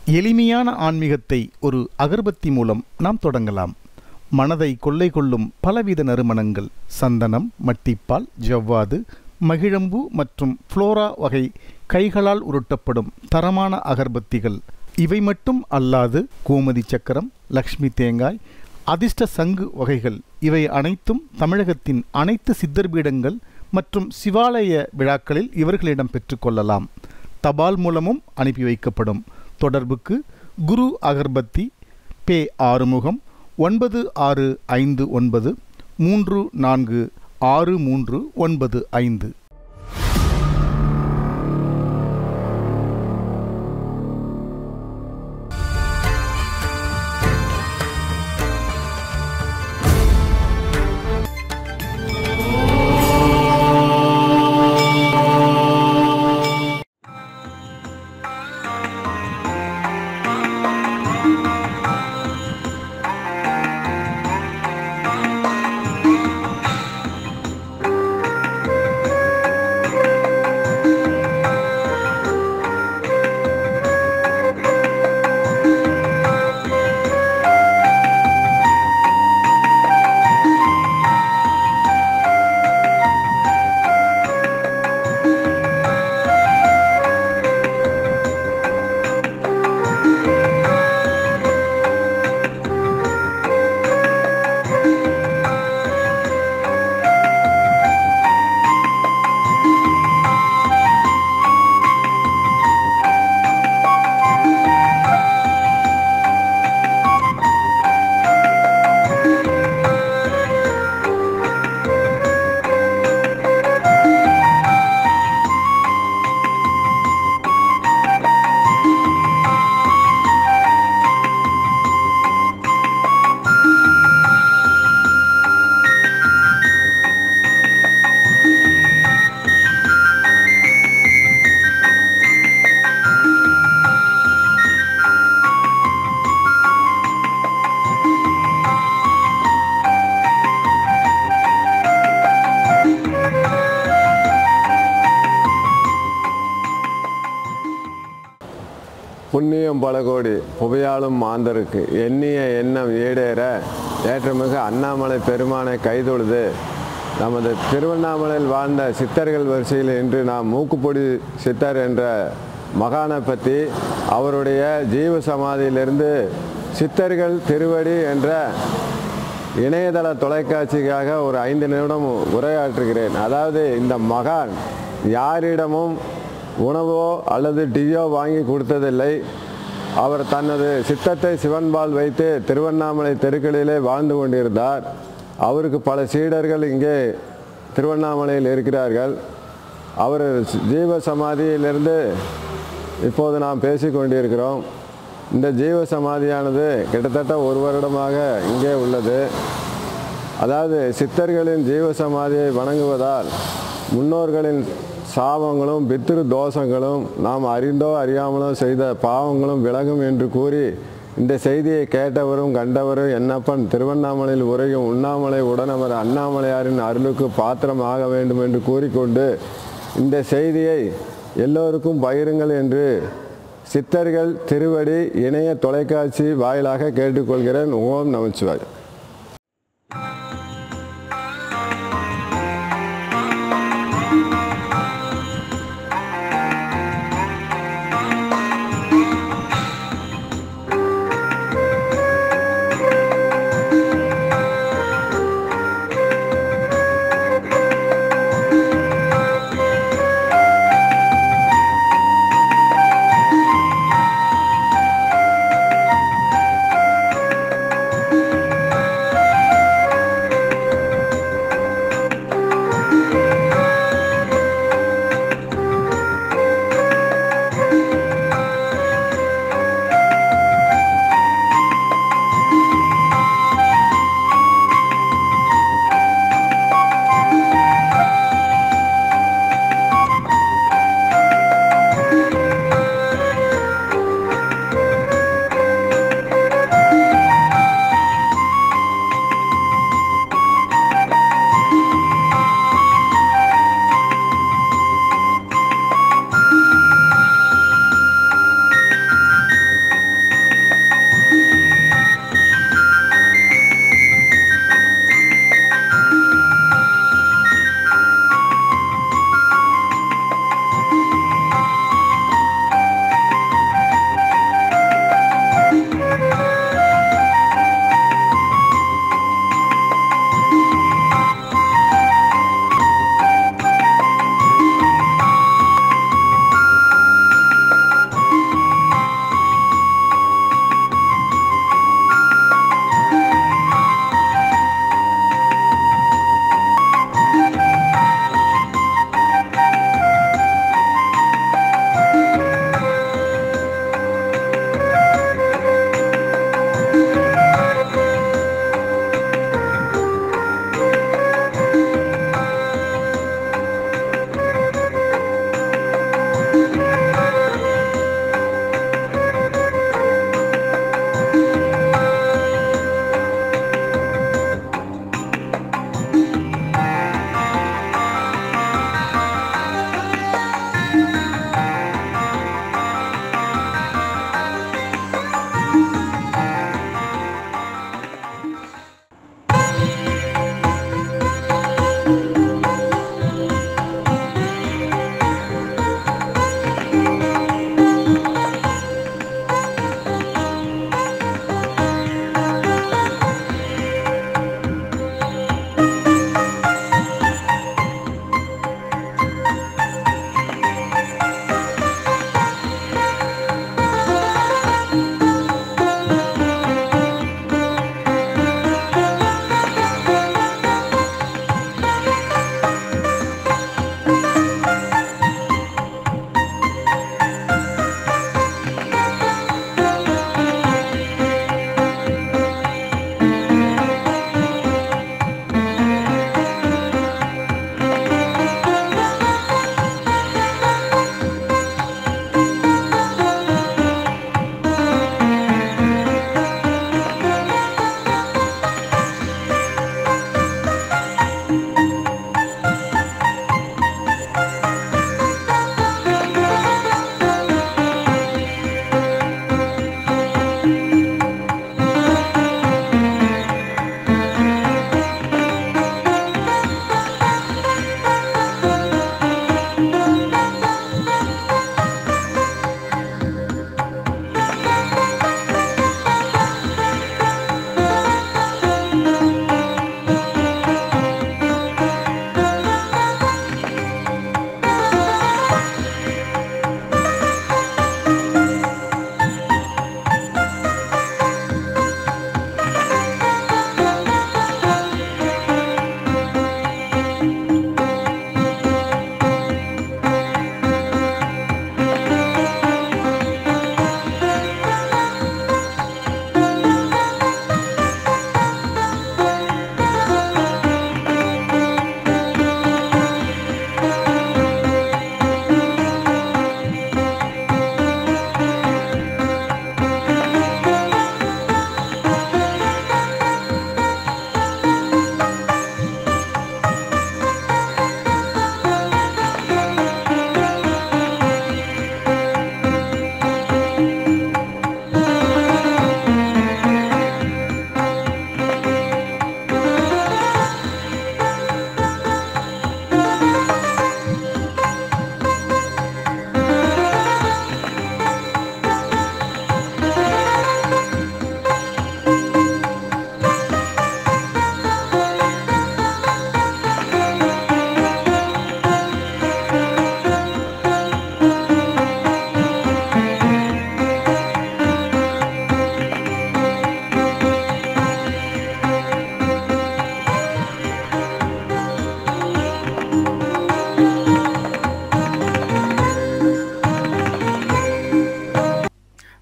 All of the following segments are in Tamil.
எளிமையான ஆன்மீகத்தை ஒரு அகர்பத்தி மூலம் நாம் தொடங்கலாம் மனதை கொள்ளை கொள்ளும் பலவித நறுமணங்கள் சந்தனம் மட்டிப்பால் ஜவ்வாது மகிழம்பூ மற்றும் ஃப்ளோரா வகை கைகளால் உருட்டப்படும் தரமான அகர்பத்திகள் இவை மட்டும் அல்லாது கோமதி சக்கரம் லக்ஷ்மி தேங்காய் அதிர்ஷ்ட சங்கு வகைகள் இவை அனைத்தும் தமிழகத்தின் அனைத்து சித்தர் பீடங்கள் மற்றும் சிவாலய விழாக்களில் இவர்களிடம் பெற்றுக்கொள்ளலாம் தபால் மூலமும் அனுப்பி வைக்கப்படும் தொடர்புக்கு குரு அகர்பத்தி பே ஆறுமுகம் ஒன்பது ஆறு ஐந்து ஒன்பது மூன்று நான்கு ஆறு மூன்று ஒன்பது ஐந்து புண்ணியம் பல கோடி புகையாளும் மாந்தருக்கு எண்ணிய எண்ணம் ஈடேற ஏற்றமிகு அண்ணாமலை பெருமானை கைதொழுது நமது திருவண்ணாமலையில் வாழ்ந்த சித்தர்கள் வரிசையில் இன்று நாம் மூக்குப்பொடி சித்தர் என்ற மகானை பற்றி அவருடைய ஜீவ சமாதியிலிருந்து சித்தர்கள் திருவடி என்ற இணையதள தொலைக்காட்சிக்காக ஒரு ஐந்து நிமிடம் உரையாற்றுகிறேன் அதாவது இந்த மகான் யாரிடமும் உணவோ அல்லது டீயோ வாங்கி கொடுத்ததில்லை அவர் தனது சித்தத்தை சிவன்பால் வைத்து திருவண்ணாமலை தெருக்களிலே வாழ்ந்து கொண்டிருந்தார் அவருக்கு பல சீடர்கள் இங்கே திருவண்ணாமலையில் இருக்கிறார்கள் அவர் ஜீவ சமாதியிலிருந்து இப்போது நாம் பேசி கொண்டிருக்கிறோம் இந்த ஜீவ சமாதியானது கிட்டத்தட்ட ஒரு வருடமாக இங்கே உள்ளது அதாவது சித்தர்களின் ஜீவ சமாதியை வணங்குவதால் முன்னோர்களின் சாபங்களும் பித்திரு தோஷங்களும் நாம் அறிந்தோ அறியாமலோ செய்த பாவங்களும் விலகும் என்று கூறி இந்த செய்தியை கேட்டவரும் கண்டவரும் என்னப்பன் திருவண்ணாமலையில் உரையும் உண்ணாமலை உடனவர் அண்ணாமலையாரின் அருளுக்கு பாத்திரம் ஆக வேண்டும் என்று கூறிக்கொண்டு இந்த செய்தியை எல்லோருக்கும் பகிருங்கள் என்று சித்தர்கள் திருவடி இணைய தொலைக்காட்சி வாயிலாக கேட்டுக்கொள்கிறேன் ஓம் நமச்சிவாய்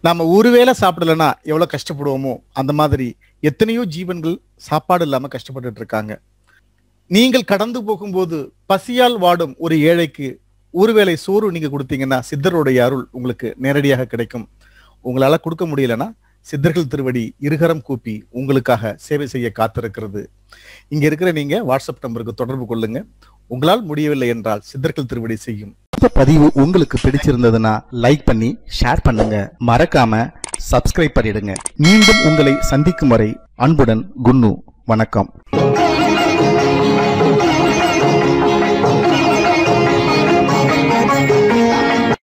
நாம ஒருவேளை சாப்பிடலன்னா எவ்வளவு கஷ்டப்படுவோமோ அந்த மாதிரி எத்தனையோ ஜீவன்கள் சாப்பாடு இல்லாம கஷ்டப்பட்டுட்டு இருக்காங்க நீங்கள் கடந்து போகும்போது பசியால் வாடும் ஒரு ஏழைக்கு ஒருவேளை சோறு நீங்க கொடுத்தீங்கன்னா சித்தருடைய அருள் உங்களுக்கு நேரடியாக கிடைக்கும் உங்களால கொடுக்க முடியலன்னா சித்தர்கள் திருவடி இருகரம் கூப்பி உங்களுக்காக சேவை செய்ய காத்திருக்கிறது இங்க இருக்கிற நீங்க வாட்ஸ்அப் நம்பருக்கு தொடர்பு கொள்ளுங்க உங்களால் முடியவில்லை என்றால் சித்தர்கள் திருவடி செய்யும் இந்த பதிவு உங்களுக்கு பிடிச்சிருந்ததுன்னா லைக் பண்ணி ஷேர் பண்ணுங்க மறக்காம சப்ஸ்கிரைப் பண்ணிடுங்க மீண்டும் உங்களை சந்திக்கும் வரை அன்புடன் குன்னு வணக்கம்